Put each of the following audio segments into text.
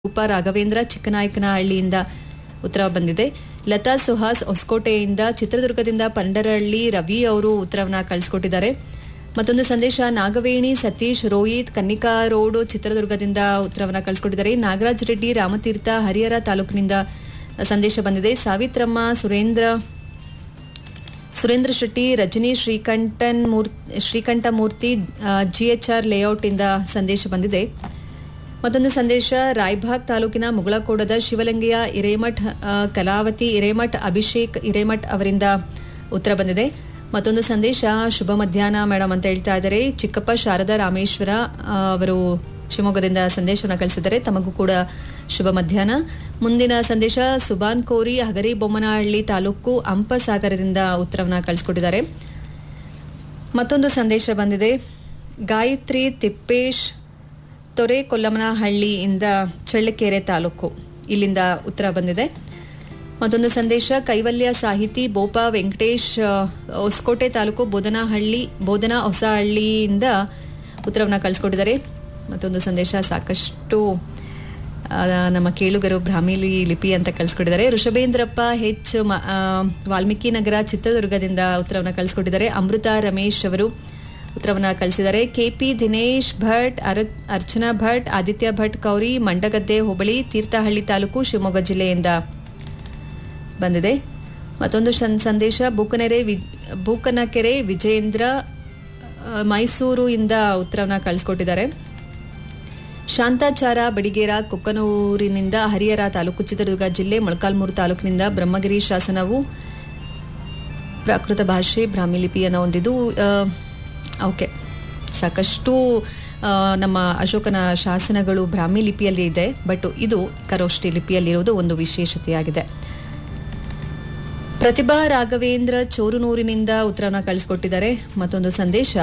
ರೂಪ ರಾಘವೇಂದ್ರ ಚಿಕ್ಕನಾಯಕನಹಳ್ಳಿಯಿಂದ ಉತ್ತರ ಬಂದಿದೆ ಲತಾ ಸುಹಾಸ್ ಹೊಸಕೋಟೆಯಿಂದ ಚಿತ್ರದುರ್ಗದಿಂದ ಪಂಡರಹಳ್ಳಿ ರವಿ ಅವರು ಉತ್ತರವನ್ನ ಕಳಿಸ್ಕೊಟ್ಟಿದ್ದಾರೆ ಮತ್ತೊಂದು ಸಂದೇಶ ನಾಗವೇಣಿ ಸತೀಶ್ ರೋಹಿತ್ ಕನ್ನಿಕಾ ರೋಡ್ ಚಿತ್ರದುರ್ಗದಿಂದ ಉತ್ತರವನ್ನ ಕಳಿಸ್ಕೊಟ್ಟಿದ್ದಾರೆ ನಾಗರಾಜ್ ರೆಡ್ಡಿ ರಾಮತೀರ್ಥ ಹರಿಹರ ತಾಲೂಕಿನಿಂದ ಸಂದೇಶ ಬಂದಿದೆ ಸಾವಿತ್ರಮ್ಮ ಸುರೇಂದ್ರ ಸುರೇಂದ್ರ ಶೆಟ್ಟಿ ರಜನಿ ಶ್ರೀಕಂಠನ್ ಮೂರ್ ಶ್ರೀಕಂಠ ಮೂರ್ತಿ ಜಿಎಚ್ಆರ್ ಲೇಔಟ್ ಇಂದ ಸಂದೇಶ ಬಂದಿದೆ ಮತ್ತೊಂದು ಸಂದೇಶ ರಾಯಭಾಗ್ ತಾಲೂಕಿನ ಮುಗಳಕೋಡದ ಶಿವಲಿಂಗೆಯ ಹಿರೇಮಠ್ ಆ, ಕಲಾವತಿ ಹಿರೇಮಠ್ ಅಭಿಷೇಕ್ ಹಿರೇಮಠ್ ಅವರಿಂದ ಉತ್ತರ ಬಂದಿದೆ ಮತ್ತೊಂದು ಸಂದೇಶ ಶುಭ ಮಧ್ಯಾಹ್ನ ಮೇಡಮ್ ಅಂತ ಹೇಳ್ತಾ ಇದ್ದಾರೆ ಚಿಕ್ಕಪ್ಪ ಶಾರದಾ ರಾಮೇಶ್ವರ ಆ, ಅವರು ಶಿವಮೊಗ್ಗದಿಂದ ಸಂದೇಶವನ್ನು ಕಳಿಸಿದ್ದಾರೆ ತಮಗೂ ಕೂಡ ಶುಭ ಮಧ್ಯಾಹ್ನ ಮುಂದಿನ ಸಂದೇಶ ಸುಬಾನ್ ಕೋರಿ ಹಗರಿ ಬೊಮ್ಮನಹಳ್ಳಿ ತಾಲೂಕು ಅಂಪಸಾಗರದಿಂದ ಉತ್ತರವನ್ನ ಕಳಿಸ್ಕೊಟ್ಟಿದ್ದಾರೆ ಮತ್ತೊಂದು ಸಂದೇಶ ಬಂದಿದೆ ಗಾಯತ್ರಿ ತಿಪ್ಪೇಶ್ ತೊರೆ ಕೊಲ್ಲಮನಹಳ್ಳಿಯಿಂದ ಚಳ್ಳಕೆರೆ ತಾಲೂಕು ಇಲ್ಲಿಂದ ಉತ್ತರ ಬಂದಿದೆ ಮತ್ತೊಂದು ಸಂದೇಶ ಕೈವಲ್ಯ ಸಾಹಿತಿ ಬೋಪಾ ವೆಂಕಟೇಶ್ ಆ, ಹೊಸಕೋಟೆ ತಾಲೂಕು ಬೋಧನಹಳ್ಳಿ ಬೋಧನಾ ಹೊಸಹಳ್ಳಿಯಿಂದ ಉತ್ತರವನ್ನ ಕಳಿಸ್ಕೊಟ್ಟಿದ್ದಾರೆ ಮತ್ತೊಂದು ಸಂದೇಶ ಸಾಕಷ್ಟು ಆ, ನಮ್ಮ ಕೇಳುಗರು ಬ್ರಾಹ್ಮಿಲಿ ಲಿಪಿ ಅಂತ ಕಳಿಸ್ಕೊಟ್ಟಿದ್ದಾರೆ ಋಷಭೇಂದ್ರಪ್ಪ ಹೆಚ್ ಮ- ಆ, ವಾಲ್ಮೀಕಿ ನಗರ ಚಿತ್ರದುರ್ಗದಿಂದ ಉತ್ತರವನ್ನ ಕಳಿಸ್ಕೊಟ್ಟಿದ್ದಾರೆ ಅಮೃತ ರಮೇಶ್ ಅವರು ಉತ್ತರವನ್ನ ಕಳಿಸಿದ್ದಾರೆ ಕೆಪಿ ದಿನೇಶ್ ಭಟ್ ಅರ ಅರ್ಚನಾ ಭಟ್ ಆದಿತ್ಯ ಭಟ್ ಕೌರಿ ಮಂಡಗದ್ದೆ ಹೋಬಳಿ ತೀರ್ಥಹಳ್ಳಿ ತಾಲೂಕು ಶಿವಮೊಗ್ಗ ಜಿಲ್ಲೆಯಿಂದ ಬಂದಿದೆ ಮತ್ತೊಂದು ಸಂ- ಸಂದೇಶ ಬೂಕನೆರೆ ವಿ ಬೂಕನಕೆರೆ ವಿಜೇಂದ್ರ ಆ, ಮೈಸೂರು ಇಂದ ಉತ್ತರವನ್ನ ಕಳಿಸ್ಕೊಟ್ಟಿದ್ದಾರೆ ಶಾಂತಾಚಾರ ಬಡಿಗೇರ ಕುಕ್ಕನೂರಿನಿಂದ ಹರಿಹರ ತಾಲೂಕು ಚಿತ್ರದುರ್ಗ ಜಿಲ್ಲೆ ಮೊಳಕಾಲ್ಮೂರು ತಾಲೂಕಿನಿಂದ ಬ್ರಹ್ಮಗಿರಿ ಶಾಸನವು ಪ್ರಾಕೃತ ಭಾಷೆ ಬ್ರಾಹ್ಮಿ ಲಿಪಿಯನ್ನು ಹೊಂದಿದ್ದು ಆ, ಓಕೆ ಸಾಕಷ್ಟು ಆ, ನಮ್ಮ ಅಶೋಕನ ಶಾಸನಗಳು ಬ್ರಾಹ್ಮಿ ಲಿಪಿಯಲ್ಲಿ ಇದೆ ಬಟ್ ಇದು ಕರೋಷ್ಟಿ ಲಿಪಿಯಲ್ಲಿರುವುದು ಒಂದು ವಿಶೇಷತೆಯಾಗಿದೆ ಪ್ರತಿಭಾ ರಾಘವೇಂದ್ರ ಚೋರುನೂರಿನಿಂದ ಉತ್ತರವನ್ನ ಕಳಿಸ್ಕೊಟ್ಟಿದ್ದಾರೆ ಮತ್ತೊಂದು ಸಂದೇಶ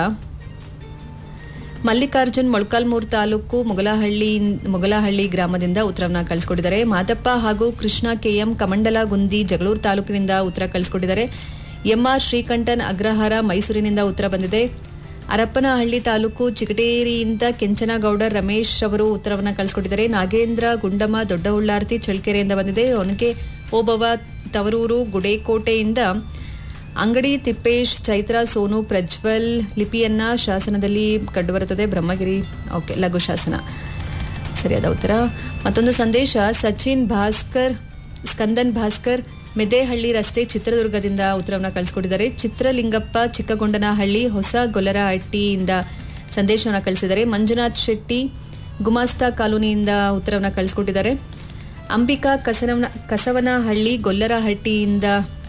ಮಲ್ಲಿಕಾರ್ಜುನ್ ಮೊಳಕಾಲ್ಮೂರು ತಾಲೂಕು ಮುಗಲಹಳ್ಳಿ ಮುಗಲಹಳ್ಳಿ ಗ್ರಾಮದಿಂದ ಉತ್ತರವನ್ನ ಕಳಿಸ್ಕೊಟ್ಟಿದ್ದಾರೆ ಮಾದಪ್ಪ ಹಾಗೂ ಕೃಷ್ಣ ಕೆಎಂ ಕಮಂಡಲ ಗುಂದಿ ಜಗಳೂರು ತಾಲೂಕಿನಿಂದ ಉತ್ತರ ಕಳಿಸ್ಕೊಟ್ಟಿದ್ದಾರೆ ಎಂಆರ್ ಶ್ರೀಕಂಠನ್ ಅಗ್ರಹಾರ ಮೈಸೂರಿನಿಂದ ಉತ್ತರ ಬಂದಿದೆ ಹರಪ್ಪನಹಳ್ಳಿ ತಾಲೂಕು ಚಿಗಟೇರಿಯಿಂದ ಕೆಂಚನಗೌಡ ರಮೇಶ್ ಅವರು ಉತ್ತರವನ್ನ ಕಳಿಸ್ಕೊಟ್ಟಿದ್ದಾರೆ ನಾಗೇಂದ್ರ ಗುಂಡಮ್ಮ ದೊಡ್ಡ ಉಳ್ಳಾರ್ತಿ ಚಳ್ಳಕೆರೆಯಿಂದ ಬಂದಿದೆ ಒನಕೆ ಓಬವ್ವ ತವರೂರು ಗುಡೇಕೋಟೆಯಿಂದ ಅಂಗಡಿ ತಿಪ್ಪೇಶ್ ಚೈತ್ರ ಸೋನು ಪ್ರಜ್ವಲ್ ಲಿಪಿಯನ್ನ ಶಾಸನದಲ್ಲಿ ಕಂಡುಬರುತ್ತದೆ ಬ್ರಹ್ಮಗಿರಿ ಓಕೆ ಲಘು ಶಾಸನ ಸರಿಯಾದ ಉತ್ತರ ಮತ್ತೊಂದು ಸಂದೇಶ ಸಚಿನ್ ಭಾಸ್ಕರ್ ಸ್ಕಂದನ್ ಭಾಸ್ಕರ್ ಮೆದೇಹಳ್ಳಿ ರಸ್ತೆ ಚಿತ್ರದುರ್ಗದಿಂದ ಉತ್ತರವನ್ನ ಕಳಿಸ್ಕೊಟ್ಟಿದ್ದಾರೆ ಚಿತ್ರಲಿಂಗಪ್ಪ ಚಿಕ್ಕಗೊಂಡನಹಳ್ಳಿ ಹೊಸ ಗೊಲ್ಲರಹಟ್ಟಿಯಿಂದ ಸಂದೇಶವನ್ನು ಕಳಿಸಿದ್ದಾರೆ ಮಂಜುನಾಥ್ ಶೆಟ್ಟಿ ಗುಮಾಸ್ತಾ ಕಾಲೋನಿಯಿಂದ ಉತ್ತರವನ್ನ ಕಳಿಸ್ಕೊಟ್ಟಿದ್ದಾರೆ ಅಂಬಿಕಾ ಕಸನವನ ಕಸವನಹಳ್ಳಿ ಗೊಲ್ಲರಹಟ್ಟಿಯಿಂದ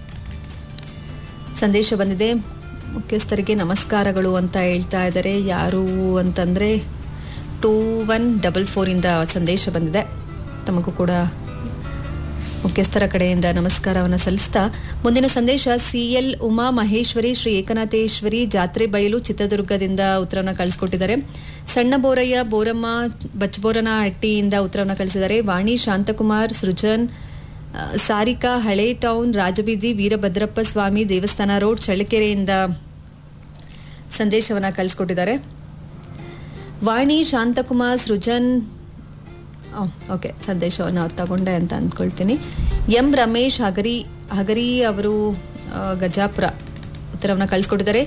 ಸಂದೇಶ ಬಂದಿದೆ ಮುಖ್ಯಸ್ಥರಿಗೆ ನಮಸ್ಕಾರಗಳು ಅಂತ ಹೇಳ್ತಾ ಇದ್ದಾರೆ ಯಾರು ಅಂತಂದರೆ ಟೂ ಒನ್ ಡಬಲ್ ಫೋರಿಂದ ಸಂದೇಶ ಬಂದಿದೆ ತಮಗೂ ಕೂಡ ಮುಖ್ಯಸ್ಥರ ಕಡೆಯಿಂದ ನಮಸ್ಕಾರವನ್ನು ಸಲ್ಲಿಸ್ತಾ ಮುಂದಿನ ಸಂದೇಶ ಸಿ ಎಲ್ ಉಮಾ ಮಹೇಶ್ವರಿ ಶ್ರೀ ಏಕನಾಥೇಶ್ವರಿ ಜಾತ್ರೆ ಬಯಲು ಚಿತ್ರದುರ್ಗದಿಂದ ಉತ್ತರವನ್ನು ಕಳಿಸ್ಕೊಟ್ಟಿದ್ದಾರೆ ಸಣ್ಣ ಬೋರಯ್ಯ ಬೋರಮ್ಮ ಬಚ್ಚಬೋರನ ಹಟ್ಟಿಯಿಂದ ಉತ್ತರವನ್ನು ಕಳಿಸಿದ್ದಾರೆ ವಾಣಿ ಶಾಂತಕುಮಾರ್ ಸೃಜನ್ ಆ, ಸಾರಿಕಾ ಹಳೆ ಟೌನ್ ರಾಜಬೀದಿ ವೀರಭದ್ರಪ್ಪ ಸ್ವಾಮಿ ದೇವಸ್ಥಾನ ರೋಡ್ ಚಳ್ಳಕೆರೆಯಿಂದ ಸಂದೇಶವನ್ನ ಕಳಿಸ್ಕೊಟ್ಟಿದ್ದಾರೆ ವಾಣಿ ಶಾಂತಕುಮಾರ್ ಸೃಜನ್ ಓಕೆ ಸಂದೇಶವನ್ನು ತಗೊಂಡೆ ಅಂತ ಅಂದ್ಕೊಳ್ತೀನಿ ಎಂ ರಮೇಶ್ ಹಗರಿ ಹಗರಿ ಅವರು ಆ, ಗಜಾಪುರ ಉತ್ತರವನ್ನು ಕಳಿಸ್ಕೊಟ್ಟಿದ್ದಾರೆ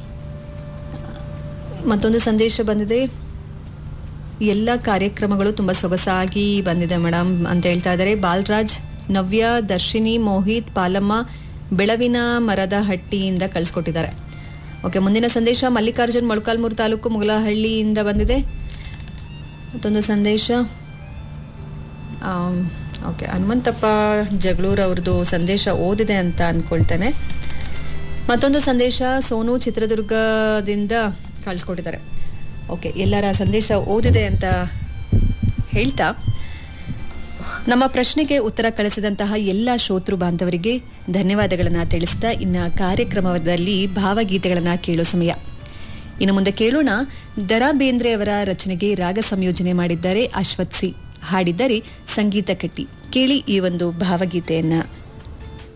ಮತ್ತೊಂದು ಸಂದೇಶ ಬಂದಿದೆ ಎಲ್ಲ ಕಾರ್ಯಕ್ರಮಗಳು ತುಂಬ ಸೊಗಸಾಗಿ ಬಂದಿದೆ ಮೇಡಮ್ ಅಂತ ಹೇಳ್ತಾ ಇದ್ದಾರೆ ಬಾಲರಾಜ್ ನವ್ಯ ದರ್ಶಿನಿ ಮೋಹಿತ್ ಪಾಲಮ್ಮ ಬೆಳವಿನ ಮರದ ಹಟ್ಟಿಯಿಂದ ಕಳಿಸ್ಕೊಟ್ಟಿದ್ದಾರೆ ಓಕೆ ಮುಂದಿನ ಸಂದೇಶ ಮಲ್ಲಿಕಾರ್ಜುನ್ ಮೊಳಕಾಲ್ಮೂರು ತಾಲೂಕು ಮುಗಲಹಳ್ಳಿಯಿಂದ ಬಂದಿದೆ ಮತ್ತೊಂದು ಸಂದೇಶ ಆಮ್, ಓಕೆ ಹನುಮಂತಪ್ಪ ಜಗಳೂರ್ ಅವ್ರದ್ದು ಸಂದೇಶ ಓದಿದೆ ಅಂತ ಅನ್ಕೊಳ್ತೇನೆ ಮತ್ತೊಂದು ಸಂದೇಶ ಸೋನು ಚಿತ್ರದುರ್ಗದಿಂದ ಕಳಿಸ್ಕೊಟ್ಟಿದ್ದಾರೆ ಓಕೆ ಎಲ್ಲರ ಸಂದೇಶ ಓದಿದೆ ಅಂತ ಹೇಳ್ತಾ ನಮ್ಮ ಪ್ರಶ್ನೆಗೆ ಉತ್ತರ ಕಳಿಸಿದಂತಹ ಎಲ್ಲ ಶ್ರೋತೃ ಬಾಂಧವರಿಗೆ ಧನ್ಯವಾದಗಳನ್ನು ತಿಳಿಸ್ತಾ ಇನ್ನ ಕಾರ್ಯಕ್ರಮದಲ್ಲಿ ಭಾವಗೀತೆಗಳನ್ನು ಕೇಳೋ ಸಮಯ ಇನ್ನು ಮುಂದೆ ಕೇಳೋಣ ದರಾ ಬೇಂದ್ರೆ ಅವರ ರಚನೆಗೆ ರಾಗ ಸಂಯೋಜನೆ ಮಾಡಿದ್ದಾರೆ ಅಶ್ವಥ್ ಸಿ ಹಾಡಿದ್ದಾರೆ ಸಂಗೀತ ಕಟ್ಟಿ ಕೇಳಿ ಈ ಒಂದು ಭಾವಗೀತೆಯನ್ನ